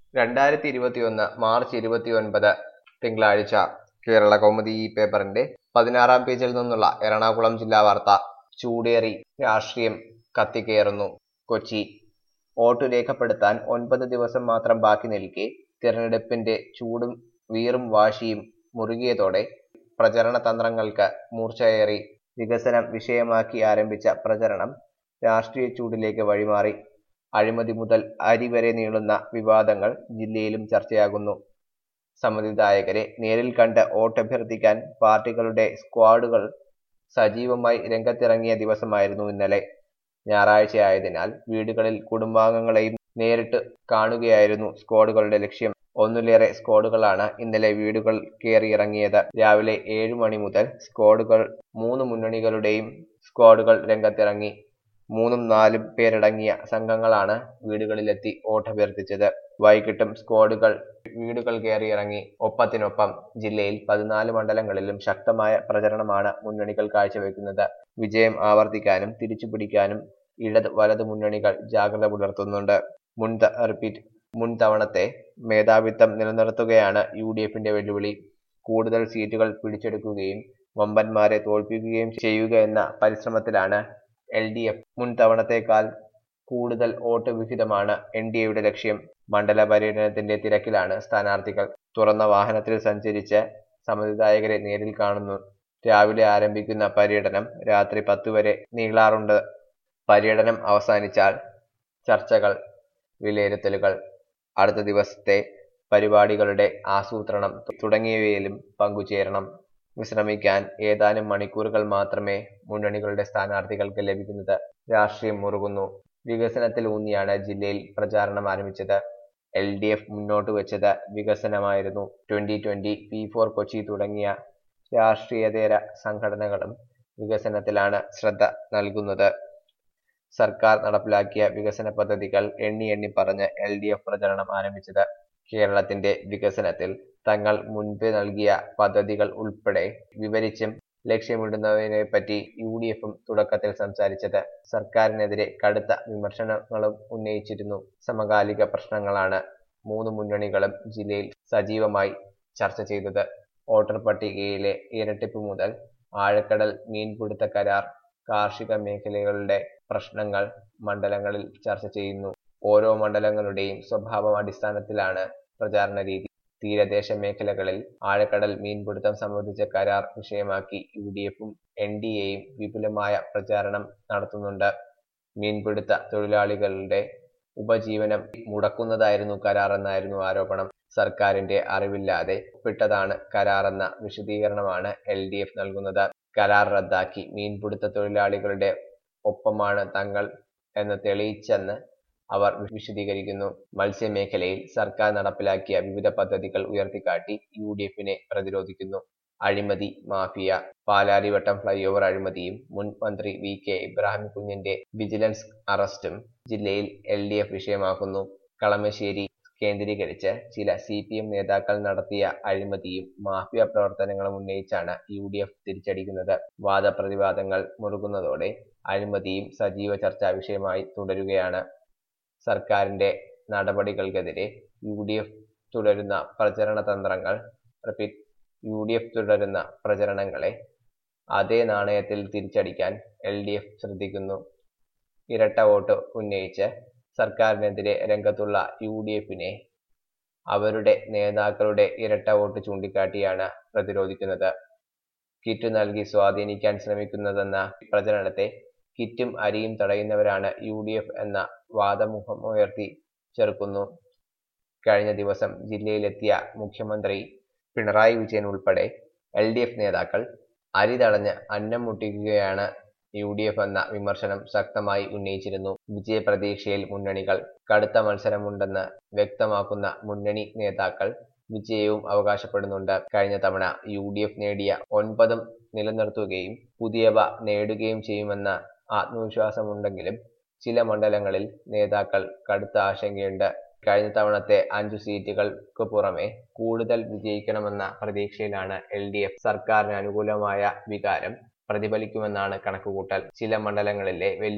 രണ്ടായിരത്തി ഇരുപത്തിയൊന്ന് മാർച്ച് ഇരുപത്തിയൊൻപത് തിങ്കളാഴ്ച കേരള കൗമുദി ഈ പേപ്പറിന്റെ പതിനാറാം പേജിൽ നിന്നുള്ള എറണാകുളം ജില്ലാ വാർത്ത ചൂടേറി രാഷ്ട്രീയം കത്തിക്കയറുന്നു കൊച്ചി വോട്ട് രേഖപ്പെടുത്താൻ ഒൻപത് ദിവസം മാത്രം ബാക്കി നിൽക്കെ തിരഞ്ഞെടുപ്പിന്റെ ചൂടും വീറും വാശിയും മുറുകിയതോടെ പ്രചരണ തന്ത്രങ്ങൾക്ക് മൂർച്ചയേറി വികസനം വിഷയമാക്കി ആരംഭിച്ച പ്രചരണം രാഷ്ട്രീയ ചൂടിലേക്ക് വഴിമാറി അഴിമതി മുതൽ അരി വരെ നീളുന്ന വിവാദങ്ങൾ ജില്ലയിലും ചർച്ചയാകുന്നു സമ്മതിദായകരെ നേരിൽ കണ്ട് വോട്ടഭ്യർത്ഥിക്കാൻ പാർട്ടികളുടെ സ്ക്വാഡുകൾ സജീവമായി രംഗത്തിറങ്ങിയ ദിവസമായിരുന്നു ഇന്നലെ ഞായറാഴ്ചയായതിനാൽ വീടുകളിൽ കുടുംബാംഗങ്ങളെയും നേരിട്ട് കാണുകയായിരുന്നു സ്ക്വാഡുകളുടെ ലക്ഷ്യം ഒന്നിലേറെ സ്ക്വാഡുകളാണ് ഇന്നലെ വീടുകൾ കയറിയിറങ്ങിയത് രാവിലെ ഏഴു മണി മുതൽ സ്ക്വാഡുകൾ മൂന്ന് മുന്നണികളുടെയും സ്ക്വാഡുകൾ രംഗത്തിറങ്ങി മൂന്നും നാലും പേരടങ്ങിയ സംഘങ്ങളാണ് വീടുകളിലെത്തി വോട്ടഭ്യർത്ഥിച്ചത് വൈകിട്ടും സ്ക്വാഡുകൾ വീടുകൾ കയറിയിറങ്ങി ഒപ്പത്തിനൊപ്പം ജില്ലയിൽ പതിനാല് മണ്ഡലങ്ങളിലും ശക്തമായ പ്രചരണമാണ് മുന്നണികൾ കാഴ്ചവെക്കുന്നത് വിജയം ആവർത്തിക്കാനും തിരിച്ചുപിടിക്കാനും ഇടത് വലത് മുന്നണികൾ ജാഗ്രത പുലർത്തുന്നുണ്ട് മുൻ റിപ്പീറ്റ് മുൻ തവണത്തെ മേധാവിത്വം നിലനിർത്തുകയാണ് യു ഡി എഫിന്റെ വെല്ലുവിളി കൂടുതൽ സീറ്റുകൾ പിടിച്ചെടുക്കുകയും വമ്പന്മാരെ തോൽപ്പിക്കുകയും ചെയ്യുക എന്ന പരിശ്രമത്തിലാണ് എൽ ഡി എഫ് മുൻ തവണത്തേക്കാൾ കൂടുതൽ വോട്ട് വിഹിതമാണ് എൻ ഡി എയുടെ ലക്ഷ്യം മണ്ഡല പര്യടനത്തിന്റെ തിരക്കിലാണ് സ്ഥാനാർത്ഥികൾ തുറന്ന വാഹനത്തിൽ സഞ്ചരിച്ച് സമ്മതിദായകരെ നേരിൽ കാണുന്നു രാവിലെ ആരംഭിക്കുന്ന പര്യടനം രാത്രി പത്ത് വരെ നീളാറുണ്ട് പര്യടനം അവസാനിച്ചാൽ ചർച്ചകൾ വിലയിരുത്തലുകൾ അടുത്ത ദിവസത്തെ പരിപാടികളുടെ ആസൂത്രണം തുടങ്ങിയവയിലും പങ്കുചേരണം വിശ്രമിക്കാൻ ഏതാനും മണിക്കൂറുകൾ മാത്രമേ മുന്നണികളുടെ സ്ഥാനാർത്ഥികൾക്ക് ലഭിക്കുന്നത് രാഷ്ട്രീയം മുറുകുന്നു വികസനത്തിൽ ഊന്നിയാണ് ജില്ലയിൽ പ്രചാരണം ആരംഭിച്ചത് എൽ ഡി എഫ് മുന്നോട്ട് വെച്ചത് വികസനമായിരുന്നു twenty twenty P four Kochi തുടങ്ങിയ രാഷ്ട്രീയതര സംഘടനകളും വികസനത്തിലാണ് ശ്രദ്ധ നൽകുന്നത് സർക്കാർ നടപ്പിലാക്കിയ വികസന പദ്ധതികൾ എണ്ണി എണ്ണി പറഞ്ഞ് എൽ ഡി എഫ് പ്രചരണം ആരംഭിച്ചത് കേരളത്തിന്റെ വികസനത്തിൽ തങ്ങൾ മുൻപ് നൽകിയ പദ്ധതികൾ ഉൾപ്പെടെ വിവരിച്ചും ലക്ഷ്യമിടുന്നതിനെ പറ്റി യു ഡി എഫും തുടക്കത്തിൽ സംസാരിച്ചത് സർക്കാരിനെതിരെ കടുത്ത വിമർശനങ്ങളും ഉന്നയിച്ചിരുന്നു സമകാലിക പ്രശ്നങ്ങളാണ് മൂന്ന് മുന്നണികളും ജില്ലയിൽ സജീവമായി ചർച്ച ചെയ്തത് വോട്ടർ പട്ടികയിലെ ഇരട്ടിപ്പ് മുതൽ ആഴക്കടൽ മീൻപിടുത്ത കരാർ കാർഷിക മേഖലകളുടെ പ്രശ്നങ്ങൾ മണ്ഡലങ്ങളിൽ ചർച്ച ചെയ്യുന്നു ഓരോ മണ്ഡലങ്ങളുടെയും സ്വഭാവം അടിസ്ഥാനത്തിലാണ് പ്രചാരണ രീതി തീരദേശ മേഖലകളിൽ ആഴക്കടൽ മീൻപിടുത്തം സംബന്ധിച്ച കരാർ വിഷയമാക്കി യു ഡി എഫും എൻ ഡി എയും വിപുലമായ പ്രചാരണം നടത്തുന്നുണ്ട് മീൻപിടുത്ത തൊഴിലാളികളുടെ ഉപജീവനം മുടക്കുന്നതായിരുന്നു കരാർ എന്നായിരുന്നു ആരോപണം സർക്കാരിന്റെ അറിവില്ലാതെ ഒപ്പിട്ടതാണ് കരാറെന്ന വിശദീകരണമാണ് എൽ ഡി എഫ് നൽകുന്നത് കരാർ റദ്ദാക്കി മീൻപിടുത്ത തൊഴിലാളികളുടെ ഒപ്പമാണ് തങ്ങൾ എന്ന് തെളിയിച്ചെന്ന് അവർ വിശദീകരിക്കുന്നു മത്സ്യമേഖലയിൽ സർക്കാർ നടപ്പിലാക്കിയ വിവിധ പദ്ധതികൾ ഉയർത്തിക്കാട്ടി യു ഡി എഫിനെ പ്രതിരോധിക്കുന്നു അഴിമതി മാഫിയ പാലാരിവട്ടം ഫ്ലൈഓവർ അഴിമതിയും മുൻ മന്ത്രി വി കെ ഇബ്രാഹിം കുഞ്ഞിന്റെ വിജിലൻസ് അറസ്റ്റും ജില്ലയിൽ എൽ ഡി എഫ് വിഷയമാക്കുന്നു കളമശ്ശേരി കേന്ദ്രീകരിച്ച് ചില സി പി എം നേതാക്കൾ നടത്തിയ അഴിമതിയും മാഫിയ പ്രവർത്തനങ്ങളും ഉന്നയിച്ചാണ് യു ഡി എഫ് തിരിച്ചടിക്കുന്നത് വാദപ്രതിവാദങ്ങൾ മുറുകുന്നതോടെ അഴിമതിയും സജീവ ചർച്ചാ വിഷയമായി തുടരുകയാണ് സർക്കാരിന്റെ നടപടികൾക്കെതിരെ യു ഡി എഫ് തുടരുന്ന പ്രചരണ തന്ത്രങ്ങൾ റിപ്പീറ്റ് യു ഡി എഫ് തുടരുന്ന പ്രചരണങ്ങളെ അതേ നാണയത്തിൽ തിരിച്ചടിക്കാൻ എൽ ഡി എഫ് ശ്രദ്ധിക്കുന്നു ഇരട്ട വോട്ട് ഉന്നയിച്ച് സർക്കാരിനെതിരെ രംഗത്തുള്ള യു ഡി എഫിനെ അവരുടെ നേതാക്കളുടെ ഇരട്ട വോട്ട് ചൂണ്ടിക്കാട്ടിയാണ് പ്രതിരോധിക്കുന്നത് കിറ്റ് നൽകി സ്വാധീനിക്കാൻ ശ്രമിക്കുന്നതെന്ന പ്രചരണത്തെ കിറ്റും അരിയും തടയുന്നവരാണ് യു ഡി എഫ് എന്ന വാദമുഖമുയർത്തി ചെറുക്കുന്നു കഴിഞ്ഞ ദിവസം ജില്ലയിലെത്തിയ മുഖ്യമന്ത്രി പിണറായി വിജയൻ ഉൾപ്പെടെ എൽ ഡി എഫ് നേതാക്കൾ അരി തടഞ്ഞ് അന്നം മുട്ടിക്കുകയാണ് യു ഡി എഫ് എന്ന വിമർശനം ശക്തമായി ഉന്നയിച്ചിരുന്നു വിജയപ്രതീക്ഷയിൽ മുന്നണികൾ കടുത്ത മത്സരമുണ്ടെന്ന് വ്യക്തമാക്കുന്ന മുന്നണി നേതാക്കൾ വിജയവും അവകാശപ്പെടുന്നുണ്ട് കഴിഞ്ഞ തവണ യു ഡി എഫ് നേടിയ ഒൻപതും നിലനിർത്തുകയും പുതിയവ നേടുകയും ചെയ്യുമെന്ന ആത്മവിശ്വാസമുണ്ടെങ്കിലും ചില മണ്ഡലങ്ങളിൽ നേതാക്കൾ കടുത്ത ആശങ്കയുണ്ട് കഴിഞ്ഞ തവണത്തെ അഞ്ചു സീറ്റുകൾക്ക് പുറമെ കൂടുതൽ വിജയിക്കണമെന്ന പ്രതീക്ഷയിലാണ് എൽ ഡി എഫ് സർക്കാരിന് അനുകൂലമായ വികാരം പ്രതിഫലിക്കുമെന്നാണ് കണക്കുകൂട്ടൽ ചില മണ്ഡലങ്ങളിലെ